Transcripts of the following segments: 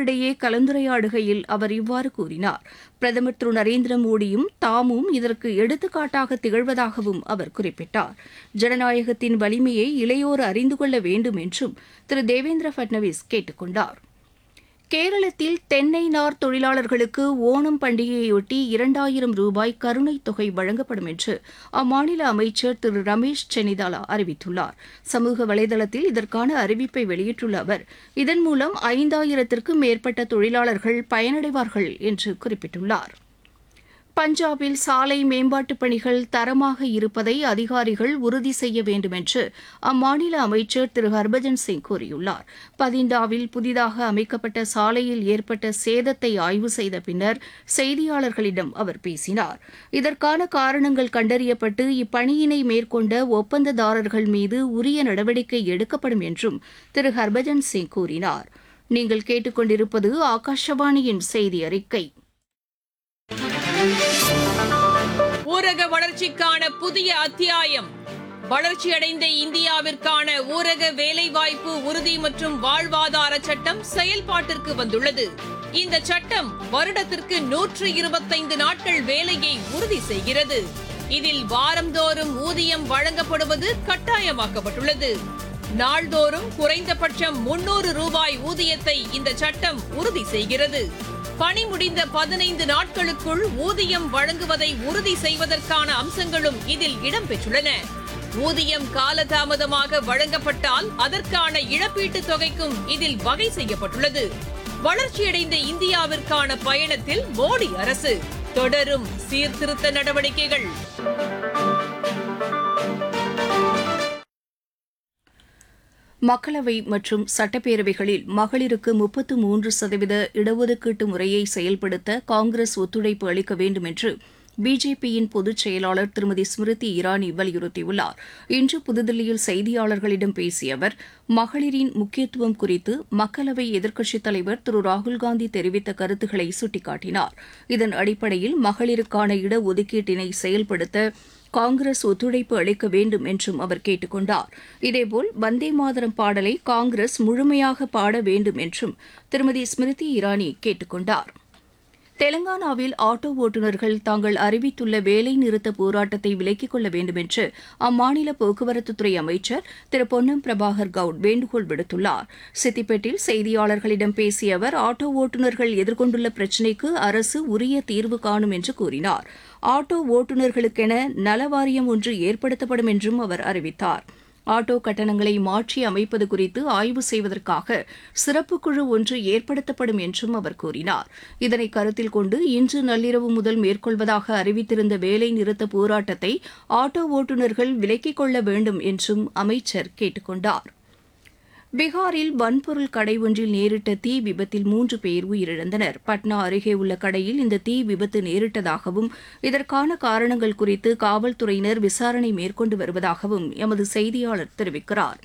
செய்தியாளர்களிடையே கலந்துரையாடுகையில் அவர் இவ்வாறு கூறினார் பிரதமர் திரு நரேந்திர மோடியும் தாமும் இதற்கு எடுத்துக்காட்டாக திகழ்வதாகவும் அவர் குறிப்பிட்டார் ஜனநாயகத்தின் வலிமையை இளையோர் அறிந்து கொள்ள வேண்டும் என்றும் திரு தேவேந்திர பட்னவிஸ் கேட்டுக் கொண்டார் கேரளத்தில் தென்னை நார் தொழிலாளர்களுக்கு ஓணம் பண்டிகையொட்டி இரண்டாயிரம் ரூபாய் கருணைத் தொகை வழங்கப்படும் என்று அம்மாநில அமைச்சர் திரு ரமேஷ் சென்னிதாலா அறிவித்துள்ளார் சமூக வலைதளத்தில் இதற்கான அறிவிப்பை வெளியிட்டுள்ள அவர் இதன் மூலம் ஐந்தாயிரத்திற்கும் மேற்பட்ட தொழிலாளர்கள் பயனடைவார்கள் என்று குறிப்பிட்டுள்ளார் பஞ்சாபில் சாலை மேம்பாட்டுப் பணிகள் தரமாக இருப்பதை அதிகாரிகள் உறுதி செய்ய வேண்டும் என்று அம்மாநில அமைச்சர் திரு ஹர்பஜன் சிங் கூறியுள்ளார் பதிண்டாவில் புதிதாக அமைக்கப்பட்ட சாலையில் ஏற்பட்ட சேதத்தை ஆய்வு செய்த பின்னர் செய்தியாளர்களிடம் அவர் பேசினார் இதற்கான காரணங்கள் கண்டறியப்பட்டு இப்பணியினை மேற்கொண்ட ஒப்பந்ததாரர்கள் மீது உரிய நடவடிக்கை எடுக்கப்படும் என்றும் திரு ஹர்பஜன் சிங் கூறினார் நீங்கள் கேட்டுக்கொண்டிருப்பது ஆகாஷவாணியின் செய்தி அறிக்கை ஊரக வளர்ச்சிக்கான புதிய அத்தியாயம் வளர்ச்சியடைந்த இந்தியாவிற்கான ஊரக வேலைவாய்ப்பு உறுதி மற்றும் வாழ்வாதார சட்டம் செயல்பாட்டிற்கு வந்துள்ளது இந்த சட்டம் வருடத்திற்கு நூற்று இருபத்தைந்து நாட்கள் வேலையை உறுதி செய்கிறது இதில் வாரந்தோறும் ஊதியம் வழங்கப்படுவது கட்டாயமாக்கப்பட்டுள்ளது நாள்தோறும் குறைந்தபட்சம் முன்னூறு ரூபாய் ஊதியத்தை இந்த சட்டம் உறுதி செய்கிறது பணி முடிந்த பதினைந்து நாட்களுக்குள் ஊதியம் வழங்குவதை உறுதி செய்வதற்கான அம்சங்களும் இதில் இடம்பெற்றுள்ளன ஊதியம் காலதாமதமாக வழங்கப்பட்டால் அதற்கான இழப்பீட்டுத் தொகைக்கும் இதில் வகை செய்யப்பட்டுள்ளது வளர்ச்சியடைந்த இந்தியாவிற்கான பயணத்தில் மோடி அரசு தொடரும் சீர்திருத்த நடவடிக்கைகள் மக்களவை மற்றும் சட்டப்பேரவைகளில் மகளிருக்கு முப்பத்து மூன்று சதவீத இடஒதுக்கீட்டு முறையை செயல்படுத்த காங்கிரஸ் ஒத்துழைப்பு அளிக்க வேண்டும் என்று பிஜேபியின் பொதுச் செயலாளர் திருமதி ஸ்மிருதி இரானி வலியுறுத்தியுள்ளார் இன்று புதுதில்லியில் செய்தியாளர்களிடம் பேசிய அவர் மகளிரின் முக்கியத்துவம் குறித்து மக்களவை எதிர்க்கட்சித் தலைவர் திரு ராகுல்காந்தி தெரிவித்த கருத்துக்களை சுட்டிக்காட்டினார் இதன் அடிப்படையில் மகளிருக்கான இடஒதுக்கீட்டினை செயல்படுத்த காங்கிரஸ் ஒத்துழைப்பு அளிக்க வேண்டும் என்றும் அவர் கேட்டுக் கொண்டார் இதேபோல் வந்தே மாதரம் பாடலை காங்கிரஸ் முழுமையாக பாட வேண்டும் என்றும் திருமதி ஸ்மிருதி இரானி கேட்டுக் கொண்டார் தெலங்கானாவில் ஆட்டோ ஓட்டுநர்கள் தாங்கள் அறிவித்துள்ள வேலை நிறுத்த போராட்டத்தை விலக்கிக் கொள்ள வேண்டும் என்று அம்மாநில போக்குவரத்துத்துறை அமைச்சர் திரு பொன்னம் பிரபாகர் கவுட் வேண்டுகோள் விடுத்துள்ளார் சித்திப்பேட்டில் செய்தியாளர்களிடம் பேசிய அவர் ஆட்டோ ஓட்டுநர்கள் எதிர்கொண்டுள்ள பிரச்சினைக்கு அரசு உரிய தீர்வு காணும் என்று கூறினார் ஆட்டோ ஓட்டுநர்களுக்கென நலவாரியம் ஒன்று ஏற்படுத்தப்படும் என்றும் அவர் அறிவித்தார் ஆட்டோ கட்டணங்களை மாற்றி அமைப்பது குறித்து ஆய்வு செய்வதற்காக சிறப்பு குழு ஒன்று ஏற்படுத்தப்படும் என்றும் அவர் கூறினார் இதனை கருத்தில் கொண்டு இன்று நள்ளிரவு முதல் மேற்கொள்வதாக அறிவித்திருந்த வேலை நிறுத்த போராட்டத்தை ஆட்டோ ஓட்டுநர்கள் விலக்கிக் கொள்ள வேண்டும் என்றும் அமைச்சர் கேட்டுக் கொண்டார் பீகாரில் வன்பொருள் கடை ஒன்றில் நேரிட்ட தீ விபத்தில் மூன்று பேர் உயிரிழந்தனர் பட்னா அருகே உள்ள கடையில் இந்த தீ விபத்து நேரிட்டதாகவும் இதற்கான காரணங்கள் குறித்து காவல்துறையினர் விசாரணை மேற்கொண்டு வருவதாகவும் எமது செய்தியாளர் தெரிவிக்கிறார்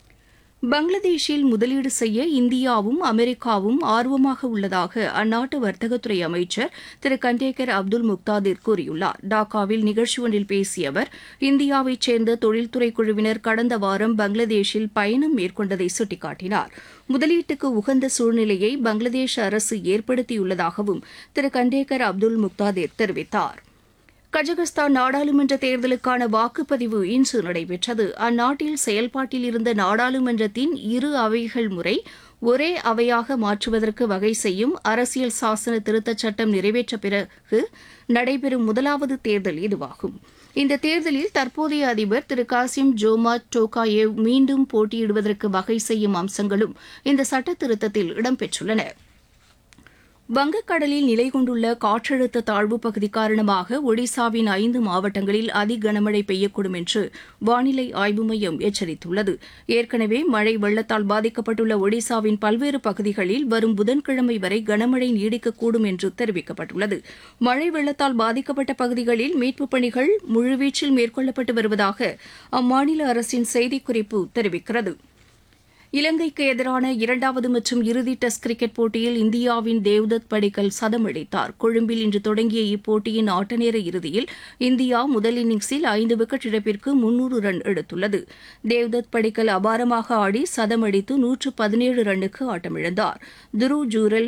பங்களாதேஷில் முதலீடு செய்ய இந்தியாவும் அமெரிக்காவும் ஆர்வமாக உள்ளதாக அந்நாட்டு வர்த்தகத்துறை அமைச்சர் திரு கண்டேகர் அப்துல் முக்தாதிர் கூறியுள்ளார் டாக்காவில் நிகழ்ச்சி ஒன்றில் பேசிய அவர் இந்தியாவைச் சேர்ந்த தொழில்துறை குழுவினர் கடந்த வாரம் பங்களாதேஷில் பயணம் மேற்கொண்டதை சுட்டிக்காட்டினார் முதலீட்டுக்கு உகந்த சூழ்நிலையை பங்களாதேஷ் அரசு ஏற்படுத்தியுள்ளதாகவும் திரு கண்டேகர் அப்துல் முக்தாதிர் தெரிவித்தார் கஜகஸ்தான் நாடாளுமன்ற தேர்தலுக்கான வாக்குப்பதிவு இன்று நடைபெற்றது அந்நாட்டில் செயல்பாட்டில் இருந்த நாடாளுமன்றத்தின் இரு அவைகள் முறை ஒரே அவையாக மாற்றுவதற்கு வகை செய்யும் அரசியல் சாசன திருத்தச் சட்டம் நிறைவேற்ற பிறகு நடைபெறும் முதலாவது தேர்தல் இதுவாகும் இந்த தேர்தலில் தற்போதைய அதிபர் திரு காசிம் ஜோமா டோகாயேவ் மீண்டும் போட்டியிடுவதற்கு வகை செய்யும் அம்சங்களும் இந்த சட்ட திருத்தத்தில் இடம்பெற்றுள்ளன வங்கக்கடலில் நிலை கொண்டுள்ள காற்றழுத்த தாழ்வு பகுதி காரணமாக ஒடிசாவின் ஐந்து மாவட்டங்களில் அதி கனமழை பெய்யக்கூடும் என்று வானிலை ஆய்வு மையம் எச்சரித்துள்ளது ஏற்கனவே மழை வெள்ளத்தால் பாதிக்கப்பட்டுள்ள ஒடிசாவின் பல்வேறு பகுதிகளில் வரும் புதன்கிழமை வரை கனமழை நீடிக்கக்கூடும் என்று தெரிவிக்கப்பட்டுள்ளது மழை வெள்ளத்தால் பாதிக்கப்பட்ட பகுதிகளில் மீட்புப் பணிகள் முழுவீச்சில் மேற்கொள்ளப்பட்டு வருவதாக அம்மாநில அரசின் செய்திக்குறிப்பு தெரிவிக்கிறது இலங்கைக்கு எதிரான இரண்டாவது மற்றும் இறுதி டெஸ்ட் கிரிக்கெட் போட்டியில் இந்தியாவின் தேவ்தத் படிக்கல் சதம் அடித்தார் கொழும்பில் இன்று தொடங்கிய இப்போட்டியின் ஆட்டநேர இறுதியில் இந்தியா முதல் இன்னிங்ஸில் ஐந்து விக்கெட் இழப்பிற்கு முன்னூறு ரன் எடுத்துள்ளது தேவ்தத் படிக்கல் அபாரமாக ஆடி சதம் அடித்து நூற்று பதினேழு ரன்னுக்கு ஆட்டமிழந்தார் துருவ் ஜூரல்